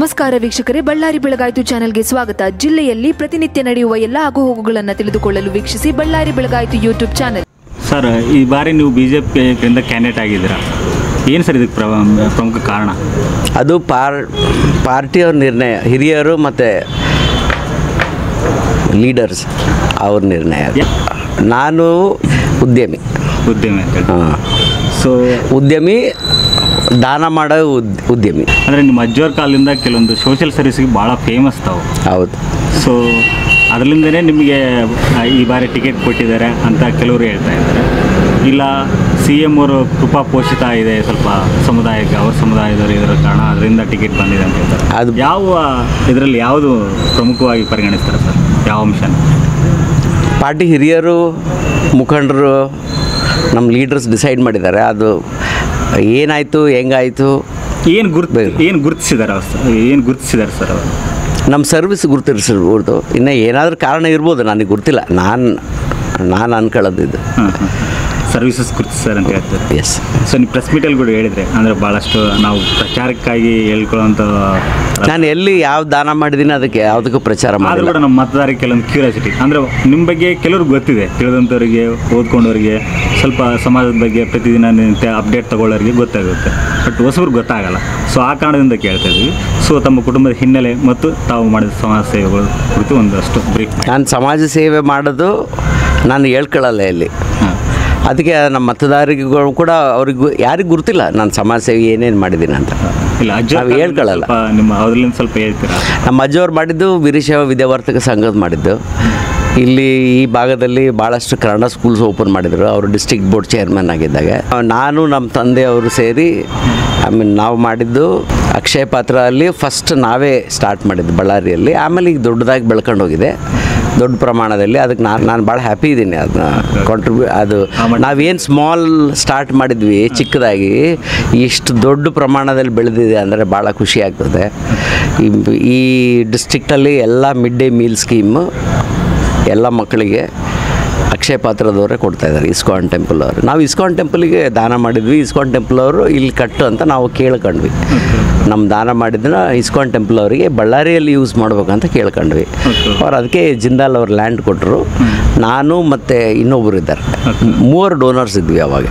ನಮಸ್ಕಾರ ವೀಕ್ಷಕರೇ ಬಳ್ಳಾರಿ ಬೆಳಗಾಯಿತು ಚಾನೆಲ್ಗೆ ಸ್ವಾಗತ ಜಿಲ್ಲೆಯಲ್ಲಿ ಪ್ರತಿನಿತ್ಯ ನಡೆಯುವ ಎಲ್ಲ ಆಗುಹೋಗುಗಳನ್ನು ತಿಳಿದುಕೊಳ್ಳಲು ವೀಕ್ಷಿಸಿ ಬಳ್ಳಾರಿ ಬೆಳಗಾಯಿತು ಯೂಟ್ಯೂಬ್ ಚಾನೆಲ್ ಸರ್ ಈ ಬಾರಿ ನೀವು ಬಿ ಜೆ ಪಿಯಿಂದ ಕ್ಯಾಂಡಿಡೇಟ್ ಆಗಿದ್ದೀರಾ ಏನು ಸರ್ ಇದಕ್ಕೆ ಪ್ರ- ಪ್ರಮುಖ ಕಾರಣ ಅದು ಪಾರ್ ಪಾರ್ಟಿಯವ್ರ ನಿರ್ಣಯ ಹಿರಿಯರು ಮತ್ತು ಲೀಡರ್ಸ್ ಅವ್ರ ನಿರ್ಣಯ ಅದು. ನಾನು ಉದ್ಯಮಿ ಉದ್ಯಮಿ ಅಂತ ಹೇಳಿ ಹಾಂ ಸೊ ಉದ್ಯಮಿ ದಾನ ಮಾಡೋ ಉದ್ ಉದ್ಯಮಿ ಅಂದರೆ ನಿಮ್ಮ ಅಜ್ಜೋರ ಕಾಲದಿಂದ ಕೆಲವೊಂದು ಸೋಷಿಯಲ್ ಸರ್ವಿಸ್ಗೆ ಭಾಳ ಫೇಮಸ್ ತಾವು ಹೌದು ಸೊ ಅದರಿಂದನೇ ನಿಮಗೆ ಆ, ಈ ಬಾರಿ ಟಿಕೆಟ್ ಕೊಟ್ಟಿದ್ದಾರೆ ಅಂತ ಕೆಲವರು ಹೇಳ್ತಾ ಇದ್ದಾರೆ ಇಲ್ಲ ಸಿ ಎಮ್ ಅವರು ಕೃಪಾ ಪೋಷಿತ ಇದೆ ಸ್ವಲ್ಪ ಸಮುದಾಯಕ್ಕೆ ಅವ್ರ ಸಮುದಾಯದವರು ಇದರ ಕಾರಣ ಅದರಿಂದ ಟಿಕೆಟ್ ಬಂದಿದೆ ಅಂತ ಹೇಳ್ತಾರೆ ಅದು ಯಾವ ಇದರಲ್ಲಿ ಯಾವುದು ಪ್ರಮುಖವಾಗಿ ಪರಿಗಣಿಸ್ತಾರೆ ಸರ್ ಯಾವ ಅಂಶನ ಪಾರ್ಟಿ ಹಿರಿಯರು ಮುಖಂಡರು ನಮ್ಮ ಲೀಡರ್ಸ್ ಡಿಸೈಡ್ ಮಾಡಿದ್ದಾರೆ ಅದು ಏನಾಯಿತು ಹೆಂಗಾಯಿತು ಏನು ಗುರ್ತು ಏನು ಗುರುತಿಸಿದ್ದಾರೆ ಏನು ಗುರುತಿಸಿದ್ದಾರೆ ಸರ್ ಅವರು ನಮ್ಮ ಸರ್ವಿಸ್ ಗುರ್ತಿರ್ಸಿರ್ಬೋದು ಇನ್ನು ಏನಾದರೂ ಕಾರಣ ಇರ್ಬೋದು ನನಗೆ ಗೊತ್ತಿಲ್ಲ ನಾನು ನಾನು ಅನ್ಕೊಳ್ಳೋದಿದ್ದು ಹಾಂ ಹಾಂ ಸರ್ವಿಸಸ್ ಗುರುತಿಸ್ತಾರೆ ಅಂತ ಹೇಳ್ತಾರೆ ಎಸ್ ಸೊ ನೀವು ಪ್ರೆಸ್ ಮೀಟಲ್ಲಿ ಕೂಡ ಹೇಳಿದರೆ ಅಂದರೆ ಭಾಳಷ್ಟು ನಾವು ಪ್ರಚಾರಕ್ಕಾಗಿ ಹೇಳ್ಕೊಳ್ಳೋಂಥ ನಾನು ಎಲ್ಲಿ ಯಾವ ದಾನ ಮಾಡಿದ್ದೀನಿ ಅದಕ್ಕೆ ಯಾವುದಕ್ಕೂ ಪ್ರಚಾರ ಆದರೂ ಮಾಡಿಲ್ಲ ಕೂಡ ನಮ್ಮ ಮತದಾರರಿಗೆ ಕೆಲವೊಂದು ಕ್ಯೂರಿಯಾಸಿಟಿ ಅಂದರೆ ನಿಮ್ಮ ಬಗ್ಗೆ ಕೆಲವ್ರಿಗೆ ಗೊತ್ತಿದೆ ತಿಳಿದಂಥವ್ರಿಗೆ ಓದ್ಕೊಂಡವ್ರಿಗೆ ಸ್ವಲ್ಪ ಸಮಾಜದ ಬಗ್ಗೆ ಪ್ರತಿದಿನ ನಿತ್ಯ ಅಪ್ಡೇಟ್ ತಗೊಳ್ಳೋರಿಗೆ ಗೊತ್ತಾಗುತ್ತೆ ಬಟ್ ಹೊಸಬ್ರಿಗೆ ಗೊತ್ತಾಗಲ್ಲ ಸೊ ಆ ಕಾರಣದಿಂದ ಕೇಳ್ತಾ ಇದ್ವಿ ಸೊ ತಮ್ಮ ಕುಟುಂಬದ ಹಿನ್ನೆಲೆ ಮತ್ತು ತಾವು ಮಾಡಿದ ಸಮಾಜ ಸೇವೆಗಳ ಕುರಿತು ಒಂದಷ್ಟು ಬ್ರೀಫ್ ಮಾಡಿ ನಾನು ಸಮಾಜ ಸೇವೆ ಮಾಡೋದು ನಾನು ಹೇಳ್ಕೊಳ್ಳಲ್ಲ ಎಲ್ಲಿ ಹಾಂ ಅದಕ್ಕೆ ನಮ್ಮ ಮತದಾರರಿಗೂ ಕೂಡ ಅವ್ರಿಗೂ ಯಾರಿಗೂ ಗುರ್ತಿಲ್ಲ ನಾನು ಸಮಾಜ ಸೇವೆ ಏನೇನು ಮಾಡಿದ್ದೀನಿ ಅಂತ ಇಲ್ಲ ಅಜ್ಜ ನಾವು ಹೇಳ್ಕೊಳ್ಳಲ್ಲ. ಸ್ವಲ್ಪ ನಿಮ್ಮ ಅವ್ರಲ್ಲಿಂದ ಸ್ವಲ್ಪ ಹೇಳ್ತೀರಾ ನಮ್ಮ ಅಜ್ಜವ್ರು ಮಾಡಿದ್ದು ವೀರಶೈವ ವಿದ್ಯಾವರ್ತಕ ಸಂಘದ ಮಾಡಿದ್ದು ಇಲ್ಲಿ ಈ ಭಾಗದಲ್ಲಿ ಭಾಳಷ್ಟು ಕನ್ನಡ ಸ್ಕೂಲ್ಸ್ ಓಪನ್ ಮಾಡಿದರು ಅವರು ಡಿಸ್ಟ್ರಿಕ್ಟ್ ಬೋರ್ಡ್ ಚೇರ್ಮನ್ ಆಗಿದ್ದಾಗ ನಾನು ನಮ್ಮ ತಂದೆಯವರು ಸೇರಿ ಐ ಮೀನ್ ನಾವು ಮಾಡಿದ್ದು ಅಕ್ಷಯ ಪಾತ್ರ ಅಲ್ಲಿ ಫಸ್ಟ್ ನಾವೇ ಸ್ಟಾರ್ಟ್ ಮಾಡಿದ್ದು ಬಳ್ಳಾರಿಯಲ್ಲಿ ಆಮೇಲೆ ಈಗ ದೊಡ್ಡದಾಗಿ ಬೆಳ್ಕೊಂಡು ಹೋಗಿದೆ ದೊಡ್ಡ ಪ್ರಮಾಣದಲ್ಲಿ ಅದಕ್ಕೆ ನಾನು ನಾನು ಭಾಳ ಹ್ಯಾಪಿ ಇದ್ದೀನಿ ಅದನ್ನ ಕಾಂಟ್ರಿಬ್ಯೂ ಅದು ನಾವೇನು ಸ್ಮಾಲ್ ಸ್ಟಾರ್ಟ್ ಮಾಡಿದ್ವಿ ಚಿಕ್ಕದಾಗಿ ಇಷ್ಟು ದೊಡ್ಡ ಪ್ರಮಾಣದಲ್ಲಿ ಬೆಳೆದಿದೆ ಅಂದರೆ ಭಾಳ ಖುಷಿ ಆಗ್ತದೆ ಈ- ಈ ಡಿಸ್ಟ್ರಿಕ್ಟಲ್ಲಿ ಎಲ್ಲ ಮಿಡ್ ಡೇ ಮೀಲ್ ಸ್ಕೀಮು ಎಲ್ಲ ಮಕ್ಕಳಿಗೆ ಅಕ್ಷಯ ಪಾತ್ರದವರೇ ಕೊಡ್ತಾ ಇದ್ದಾರೆ ಇಸ್ಕಾನ್ ಟೆಂಪಲ್ ಅವರು ನಾವು ಇಸ್ಕಾನ್ ಟೆಂಪಲ್ಗೆ ದಾನ ಮಾಡಿದ್ವಿ ಇಸ್ಕಾನ್ ಟೆಂಪಲ್ ಅವರು ಇಲ್ಲಿ ಕಟ್ಟು ಅಂತ ನಾವು ಕೇಳ್ಕೊಂಡ್ವಿ ನಮ್ಮ ದಾನ ಮಾಡಿದ್ದನ್ನ ಇಸ್ಕಾನ್ ಟೆಂಪಲ್ ಅವರಿಗೆ ಬಳ್ಳಾರಿಯಲ್ಲಿ ಯೂಸ್ ಮಾಡ್ಬೇಕಂತ ಕೇಳ್ಕೊಂಡ್ವಿ ಅವ್ರು ಅದಕ್ಕೆ ಜಿಂದಾಲ್ ಅವ್ರು ಲ್ಯಾಂಡ್ ಕೊಟ್ಟರು ನಾನು ಮತ್ತು ಇನ್ನೊಬ್ಬರು ಇದ್ದಾರೆ ಮೂವರು ಡೋನರ್ಸ್ ಇದ್ವಿ ಅವಾಗ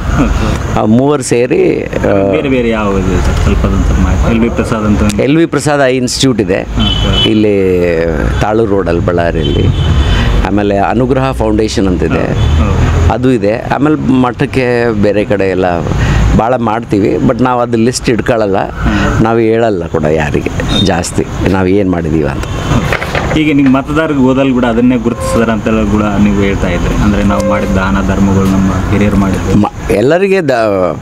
ಆ ಮೂವರು ಸೇರಿ ಆ, ಬೇರೆ ಬೇರೆ ಯಾವ ಇದೆ ಸರ್ ಸ್ವಲ್ಪ ಅದೊಂದು ಮಾಹಿತಿ ಎಲ್ ವಿ ಪ್ರಸಾದ್ ಅಂತ ಒಂದು- L V Prasad eye institute ಇದೆ ಇಲ್ಲಿ ತಾಳೂರು ರೋಡಲ್ಲಿ ಬಳ್ಳಾರಿಯಲ್ಲಿ ಆಮೇಲೆ ಅನುಗ್ರಹ ಫೌಂಡೇಶನ್ ಅಂತಿದೆ ಅದು ಇದೆ ಆಮೇಲೆ ಮಠಕ್ಕೆ ಬೇರೆ ಕಡೆ ಎಲ್ಲ ಭಾಳ ಮಾಡ್ತೀವಿ ಬಟ್ ನಾವು ಅದು ಲಿಸ್ಟ್ ಇಟ್ಕೊಳ್ಳಲ್ಲ ನಾವು ಹೇಳಲ್ಲ ಕೂಡ ಯಾರಿಗೆ ಜಾಸ್ತಿ ನಾವು ಏನು ಮಾಡಿದ್ದೀವಿ ಅಂತ ಈಗ ನಿಮ್ಮ ಮತದಾರರಿಗೆ ಓದಲ್ಲಿ ಕೂಡ ಅದನ್ನೇ ಗುರುತಿಸಿದಾರೆ ಅಂತೆಲ್ಲ ಕೂಡ ನೀವು ಹೇಳ್ತಾ ಇದ್ರಿ ಅಂದರೆ ನಾವು ಮಾಡಿದ ದಾನ ಧರ್ಮಗಳು ನಮ್ಮ ಹಿರಿಯರು ಮಾಡಿದ್ದು ಮ ಎಲ್ಲರಿಗೆ ದ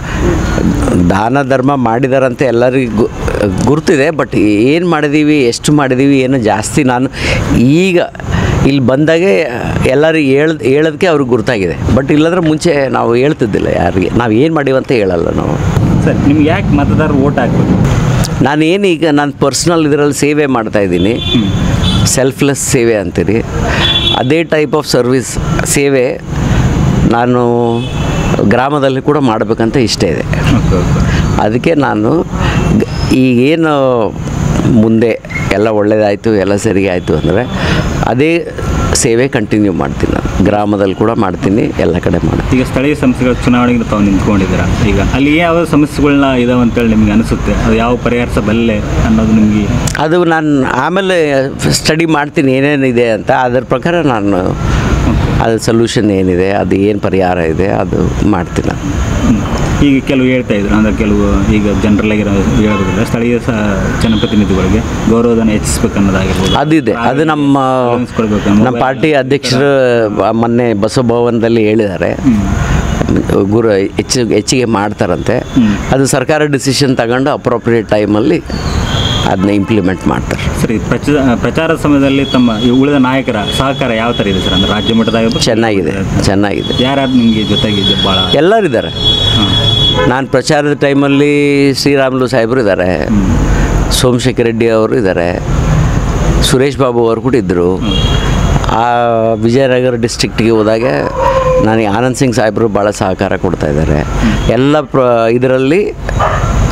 ದಾನ ಧರ್ಮ ಮಾಡಿದಾರಂತೆ ಎಲ್ಲರಿಗೂ ಗು- ಗುರ್ತಿದೆ ಬಟ್ ಏನು ಮಾಡಿದ್ದೀವಿ ಎಷ್ಟು ಮಾಡಿದ್ದೀವಿ ಏನು ಜಾಸ್ತಿ ನಾನು ಈಗ ಇಲ್ಲಿ ಬಂದಾಗೆ ಎಲ್ಲರಿಗೆ ಹೇಳ್ ಹೇಳೋದಕ್ಕೆ ಅವ್ರಿಗೆ ಗುರ್ತಾಗಿದೆ ಬಟ್ ಇಲ್ಲಂದ್ರೆ ಮುಂಚೆ ನಾವು ಹೇಳ್ತಿದ್ದಿಲ್ಲ ಯಾರಿಗೆ ನಾವು ಏನು ಮಾಡೀವಂತ ಹೇಳಲ್ಲ ನಾವು ಸರ್ ನಿಮ್ಗೆ ಯಾಕೆ ಮತದಾರರು ಓಟ್ ಹಾಕ್ಬೇಕು ನಾನು ಏನು ಈಗ ನಾನು ಪರ್ಸ್ನಲ್ ಇದರಲ್ಲಿ ಸೇವೆ ಮಾಡ್ತಾ ಇದ್ದೀನಿ ಸೆಲ್ಫ್ಲೆಸ್ ಸೇವೆ ಅಂತೀರಿ ಅದೇ ಟೈಪ್ ಆಫ್ ಸರ್ವಿಸ್ ಸೇವೆ ನಾನು ಗ್ರಾಮದಲ್ಲಿ ಕೂಡ ಮಾಡಬೇಕಂತ ಇಷ್ಟ ಇದೆ ಓಕೆ ಓಕೆ ಅದಕ್ಕೆ ನಾನು ಗ- ಈಗೇನು ಮುಂದೆ ಎಲ್ಲ ಒಳ್ಳೇದಾಯಿತು ಎಲ್ಲ ಸರಿ ಆಯಿತು ಅಂದರೆ ಅದೇ ಸೇವೆ ಕಂಟಿನ್ಯೂ ಮಾಡ್ತೀನಿ ನಾನು ಗ್ರಾಮದಲ್ಲಿ ಕೂಡ ಮಾಡ್ತೀನಿ ಎಲ್ಲ ಕಡೆ ಮಾಡ್ತೀನಿ ಈಗ ಸ್ಥಳೀಯ ಸಂಸ್ಥೆಗಳ ಚುನಾವಣೆಗೆ ತಾವು ನಿಂತ್ಕೊಂಡಿದ್ದೀರಾ ಈಗ ಅಲ್ಲಿ ಯಾವ ಸಮಸ್ಯೆಗಳನ್ನ ಇದಾವೆ ಅಂತೇಳಿ ನಿಮ್ಗೆ ಅನಿಸುತ್ತೆ ಅದು ಯಾವ ಪರಿಹರಿಸಬಲ್ಲೆ ಅನ್ನೋದು ನಿಮಗೆ ಅದು ನಾನು ಆಮೇಲೆ ಸ್ಟಡಿ ಮಾಡ್ತೀನಿ ಏನೇನಿದೆ ಅಂತ ಅದರ ಪ್ರಕಾರ ನಾನು ಅದು ಸೊಲ್ಯೂಷನ್ ಏನಿದೆ ಅದು ಏನು ಪರಿಹಾರ ಇದೆ ಅದು ಮಾಡ್ತೀನಿ ನಾನು ಈಗ ಕೆಲವು ಹೇಳ್ತಾ ಇದ್ರು ಅಂದರೆ ಕೆಲವು ಈಗ ಜನರಲ್ ಆಗಿರೋ ಹೇಳೋದಿಲ್ಲ ಸ್ಥಳೀಯ ಸ ಜನಪ್ರತಿನಿಧಿಗಳಿಗೆ ಗೌರವಧನ ಹೆಚ್ಚಿಸ್ಬೇಕು ಅನ್ನೋದಾಗಿರ್ಬೋದು ಅದಿದೆ ಅದು ನಮ್ಮ Allowance ಕೊಡ್ಬೇಕು ಅನ್ನೋ ನಮ್ಮ ಪಾರ್ಟಿ ಅಧ್ಯಕ್ಷರು ಮೊನ್ನೆ ಬಸವಭವನದಲ್ಲಿ ಹೇಳಿದ್ದಾರೆ ಗುರು ಹೆಚ್ಚು ಹೆಚ್ಚಿಗೆ ಮಾಡ್ತಾರಂತೆ ಅದು ಸರ್ಕಾರ ಡಿಸಿಷನ್ ತಗೊಂಡು ಅಪ್ರೋಪ್ರಿಯೇಟ್ ಟೈಮಲ್ಲಿ ಅದನ್ನ ಇಂಪ್ಲಿಮೆಂಟ್ ಮಾಡ್ತಾರೆ ಸರಿ ಪ್ರಚ ಪ್ರಚಾರದ ಸಮಯದಲ್ಲಿ ತಮ್ಮ ಈ ಉಳಿದ ನಾಯಕರ ಸಹಕಾರ ಯಾವ ಥರ ಇದೆ ಸರ್ ಅಂದರೆ ರಾಜ್ಯ ಮಟ್ಟದಾಗ ಚೆನ್ನಾಗಿದೆ ಚೆನ್ನಾಗಿದೆ ಯಾರ್ಯಾರು ನಿಮಗೆ ಜೊತೆಗಿದ್ದು ಭಾಳ ಎಲ್ಲರಿದ್ದಾರೆ ಹಾಂ ನಾನು ಪ್ರಚಾರದ ಟೈಮಲ್ಲಿ ಶ್ರೀರಾಮುಲು ಸಾಹೇಬರು ಇದ್ದಾರೆ ಸೋಮಶೇಖರ್ ರೆಡ್ಡಿ ಅವರು ಇದ್ದಾರೆ ಸುರೇಶ್ ಬಾಬು ಅವರು ಕೂಡ ಇದ್ದರು ಆ ವಿಜಯನಗರ ಡಿಸ್ಟ್ರಿಕ್ಟಿಗೆ ಹೋದಾಗ ನನಗೆ ಆನಂದ್ ಸಿಂಗ್ ಸಾಹೇಬರು ಭಾಳ ಸಹಕಾರ ಕೊಡ್ತಾ ಇದ್ದಾರೆ ಎಲ್ಲ ಪ್ರ ಇದರಲ್ಲಿ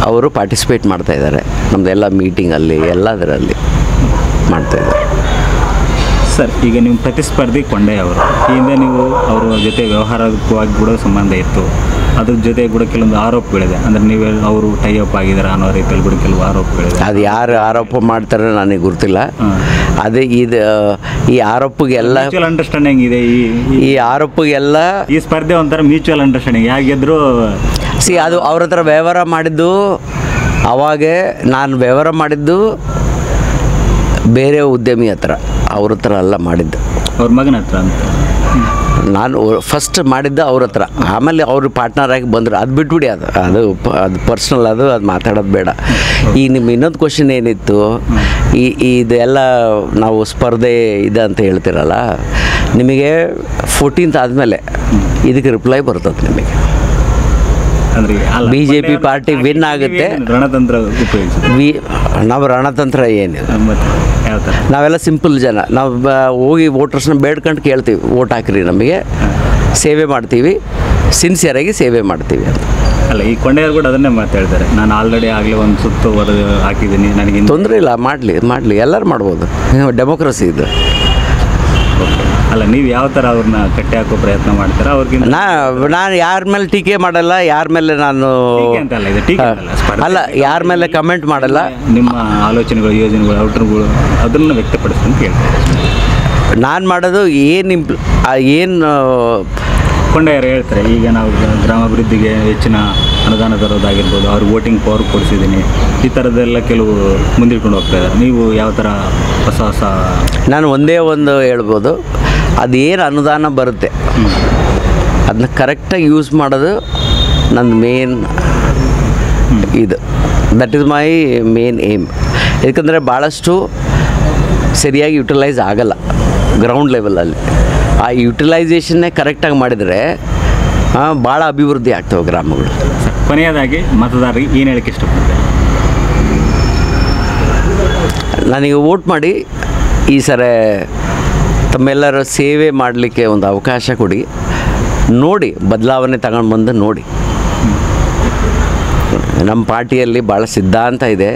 ಅವರು ಪಾರ್ಟಿಸಿಪೇಟ್ ಮಾಡ್ತಾ ಇದ್ದಾರೆ ನಮ್ಮದೆಲ್ಲ ಮೀಟಿಂಗಲ್ಲಿ ಎಲ್ಲದರಲ್ಲಿ ಮಾಡ್ತಾ ಇದ್ದಾರೆ ಸರ್ ಈಗ ನೀವು ಪ್ರತಿಸ್ಪರ್ಧಿ ಕೊಂಡೆ ಅವರು ಈ ಹಿಂದೆ ನೀವು ಅವರ ಜೊತೆ ವ್ಯವಹಾರವಾಗಿ ಕೂಡ ಸಂಬಂಧ ಇತ್ತು ಅದ್ರ ಜೊತೆ ಕೂಡ ಕೆಲವೊಂದು ಆರೋಪಗಳಿದೆ ಅಂದರೆ ನೀವು ಅವರು ಟೈ ಅಪ್ ಆಗಿದ್ದಾರೆ ಅನ್ನೋ ರೀತಿಯಲ್ಲಿ ಕೂಡ ಕೆಲವು ಆರೋಪಗಳಿದೆ ಅದು ಯಾರು ಆರೋಪ ಮಾಡ್ತಾರೆ ನನಗೆ ಗೊತ್ತಿಲ್ಲ ಹಾಂ. ಅದೇ ಇದು ಈ ಆರೋಪಗೆಲ್ಲ ಮ್ಯೂಚುವಲ್ ಅಂಡರ್ಸ್ಟ್ಯಾಂಡಿಂಗ್ ಇದೆ ಈ ಈ- ಈ ಆರೋಪಗೆಲ್ಲ ಈ ಸ್ಪರ್ಧೆ ಒಂಥರ ಮ್ಯೂಚುವಲ್ ಅಂಡರ್ಸ್ಟ್ಯಾಂಡಿಂಗ್ ಹೇಗಿದ್ರು ಸಿ ಅದು ಅವ್ರ ಹತ್ರ ವ್ಯವಹಾರ ಮಾಡಿದ್ದು ಅವಾಗೆ ನಾನು ವ್ಯವಹಾರ ಮಾಡಿದ್ದು ಬೇರೆ ಉದ್ಯಮಿ ಹತ್ರ ಅವ್ರ ಹತ್ರ ಅಲ್ಲ ಮಾಡಿದ್ದು ಅವ್ರ ಮಗನ ಹತ್ರ ಅಂತ ನಾನು ಫಸ್ಟ್ ಮಾಡಿದ್ದು ಅವ್ರ ಹತ್ರ ಆಮೇಲೆ ಅವರು ಪಾರ್ಟ್ನರ್ ಆಗಿ ಬಂದರು ಅದು ಬಿಟ್ಬಿಡಿ ಅದು ಅದು ಪ- ಅದು ಪರ್ಸ್ನಲ್ ಅದು ಅದು ಮಾತಾಡೋದು ಬೇಡ ಈ ನಿಮ್ಮ ಇನ್ನೊಂದು ಕ್ವಶನ್ ಏನಿತ್ತು ಈ ಈ ಇದೆಲ್ಲ ನಾವು ಸ್ಪರ್ಧೆ ಇದೆ ಅಂತ ಹೇಳ್ತಿರಲ್ಲ ನಿಮಗೆ ಫೋರ್ಟೀನ್ತ್ ಆದಮೇಲೆ ಇದಕ್ಕೆ ರಿಪ್ಲೈ ಬರ್ತದೆ ನಿಮಗೆ ಅಂದ್ರೆ ಅಲ್ಲ, BJP ಕೊಂಡೆ ಪಾರ್ಟಿ ಅವ್ರು win ಆಗುತ್ತೆ. ಏನು ರಣತಂತ್ರ ಉಪಯೋಗಿಸಿದ್ರು ವಿ ನಾವು ರಣತಂತ್ರ ಏನಿದೆ ಮತ್ತೆ ಯಾವ ಥರ ನಾವೆಲ್ಲ ಸಿಂಪಲ್ ಜನ ನಾವು ಬ- ಹೋಗಿ ವೋಟರ್ಸ್ನ ಬೇಡ್ಕೊಂಡು ಕೇಳ್ತೀವಿ ವೋಟ್ ಹಾಕ್ರಿ ನಮಗೆ ಸೇವೆ ಮಾಡ್ತೀವಿ ಸಿನ್ಸಿಯರಾಗಿ ಸೇವೆ ಮಾಡ್ತೀವಿ ಅಂತ ಅಲ್ಲ ಈ ಕೊಂಡೆಯರು ಕೂಡ ಅದನ್ನೇ ಮಾತಾಡ್ತಾರೆ ನಾನು ಆಲ್ರೆಡಿ ಆಗಲೇ ಒಂದು ಸುತ್ತು ಹೊರದು ಹಾಕಿದ್ದೀನಿ ನನಗೆ ಇನ್ನು- ತೊಂದರೆ ಇಲ್ಲ ಮಾಡಲಿ ಮಾಡಲಿ ಎಲ್ಲರೂ ಮಾಡ್ಬೋದು ಡೆಮೋಕ್ರಸಿ ಇದು ಅಲ್ಲ ನೀವು ಯಾವ ಥರ ಅವ್ರನ್ನ ಕಟ್ಟಿ ಹಾಕೋ ಪ್ರಯತ್ನ ಮಾಡ್ತೀರಾ ಅವ್ರಿಗಿಂತ ನಾ ನಾನು ಯಾರ ಮೇಲೆ ಟೀಕೆ ಮಾಡಲ್ಲ ಯಾರ ಮೇಲೆ ನಾನು ಟೀಕೆ ಅಂತಲ್ಲ ಇದು ಟೀಕೆ ಅಂತಲ್ಲ ಸ್ಪರ್ಧೆ ಅಲ್ಲ ಯಾರ ಮೇಲೆ ಕಮೆಂಟ್ ಮಾಡಲ್ಲ ನಿಮ್ಮ ಆಲೋಚನೆಗಳು ಯೋಜನೆಗಳು ಔಟ್ರುಗಳು ಅದನ್ನು ವ್ಯಕ್ತಪಡಿಸಿ ಅಂತ ಕೇಳ್ತಾರೆ ನಾನು ಮಾಡೋದು ಏನು ಇಂಪ್ಲ ಏನು ಕೊಂಡೆಯರು ಹೇಳ್ತಾರೆ ಈಗ ನಾವು ಗ್ರಾಮಾಭಿವೃದ್ಧಿಗೆ ಹೆಚ್ಚಿನ ಅನುದಾನ ತರೋದಾಗಿರ್ಬೋದು ಅವ್ರು ವೋಟಿಂಗ್ ಪವರ್ ಕೊಡಿಸಿದ್ದೀನಿ ಈ ಥರದ್ದೆಲ್ಲ ಕೆಲವು ಮುಂದಿಟ್ಕೊಂಡು ಹೋಗ್ತಾ ಇದ್ದಾರೆ ನೀವು ಯಾವ ಥರ ಹೊಸ ಹೊಸ ನಾನು ಒಂದೇ ಒಂದು ಹೇಳ್ಬೋದು ಅದೇನು ಅನುದಾನ ಬರುತ್ತೆ ಅದನ್ನ ಕರೆಕ್ಟಾಗಿ ಯೂಸ್ ಮಾಡೋದು ನನ್ನ ಮೇನ್ ಇದು that is my main aim ಯಾಕಂದರೆ ಭಾಳಷ್ಟು ಸರಿಯಾಗಿ ಯುಟಿಲೈಸ್ ಆಗಲ್ಲ ಗ್ರೌಂಡ್ ಲೆವೆಲಲ್ಲಿ ಆ ಯುಟಿಲೈಸೇಷನ್ನೇ ಕರೆಕ್ಟಾಗಿ ಮಾಡಿದರೆ ಭಾಳ ಅಭಿವೃದ್ಧಿ ಆಗ್ತವೆ ಗ್ರಾಮಗಳು ಕೊನೆಯದಾಗಿ ಮತದಾರರಿಗೆ ಏನು ಹೇಳಕ್ಕೆ ಇಷ್ಟಪಡ್ತಾರೆ ನನಗೆ ವೋಟ್ ಮಾಡಿ ಈ ಸರ ತಮ್ಮೆಲ್ಲರ ಸೇವೆ ಮಾಡಲಿಕ್ಕೆ ಒಂದು ಅವಕಾಶ ಕೊಡಿ ನೋಡಿ ಬದಲಾವಣೆ ತಗೊಂಡು ಬಂದು ನೋಡಿ ನಮ್ಮ ಪಾರ್ಟಿಯಲ್ಲಿ ಭಾಳ ಸಿದ್ಧಾಂತ ಇದೆ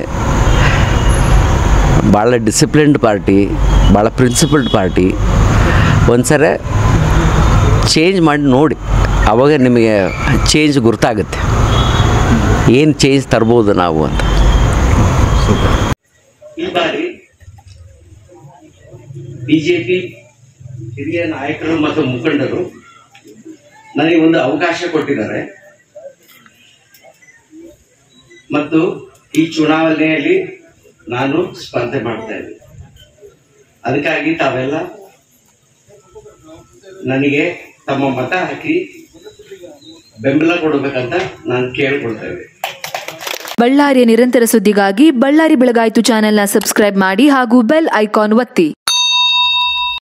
ಭಾಳ ಡಿಸಿಪ್ಲಿನ್ಡ್ ಪಾರ್ಟಿ ಭಾಳ ಪ್ರಿನ್ಸಿಪಲ್ಡ್ ಪಾರ್ಟಿ ಒಂದು ಸಲ ಚೇಂಜ್ ಮಾಡಿ ನೋಡಿ ಆವಾಗ ನಿಮಗೆ ಚೇಂಜ್ ಗುರ್ತಾಗುತ್ತೆ ಏನು ಚೇಂಜ್ ತರ್ಬೋದು ನಾವು ಅಂತ ಈ ಬಾರಿ ಬಿಜೆಪಿ ಹಿರಿಯ ನಾಯಕರು ಮತ್ತು ಮುಖಂಡರು ನನಗೆ ಒಂದು ಅವಕಾಶ ಕೊಟ್ಟಿದ್ದಾರೆ ಮತ್ತು ಈ ಚುನಾವಣೆಯಲ್ಲಿ ನಾನು ಸ್ಪರ್ಧೆ ಮಾಡ್ತಾ ಇದ್ದೆ ಅದಕ್ಕಾಗಿ ತಾವೆಲ್ಲ ನನಗೆ ತಮ್ಮ ಮತ ಹಾಕಿ ಬೆಂಬಲ ಕೊಡಬೇಕಂತ ನಾನು ಕೇಳ್ಕೊಳ್ತಾ ಇದ್ದೆ ಬಳ್ಳಾರಿಯ ನಿರಂತರ ಸುದ್ದಿಗಾಗಿ ಬಳ್ಳಾರಿ ಬೆಳಗಾಯಿತು ಚಾನೆಲ್ನ ಸಬ್ಸ್ಕ್ರೈಬ್ ಮಾಡಿ ಹಾಗೂ ಬೆಲ್ ಐಕಾನ್ ಒತ್ತಿ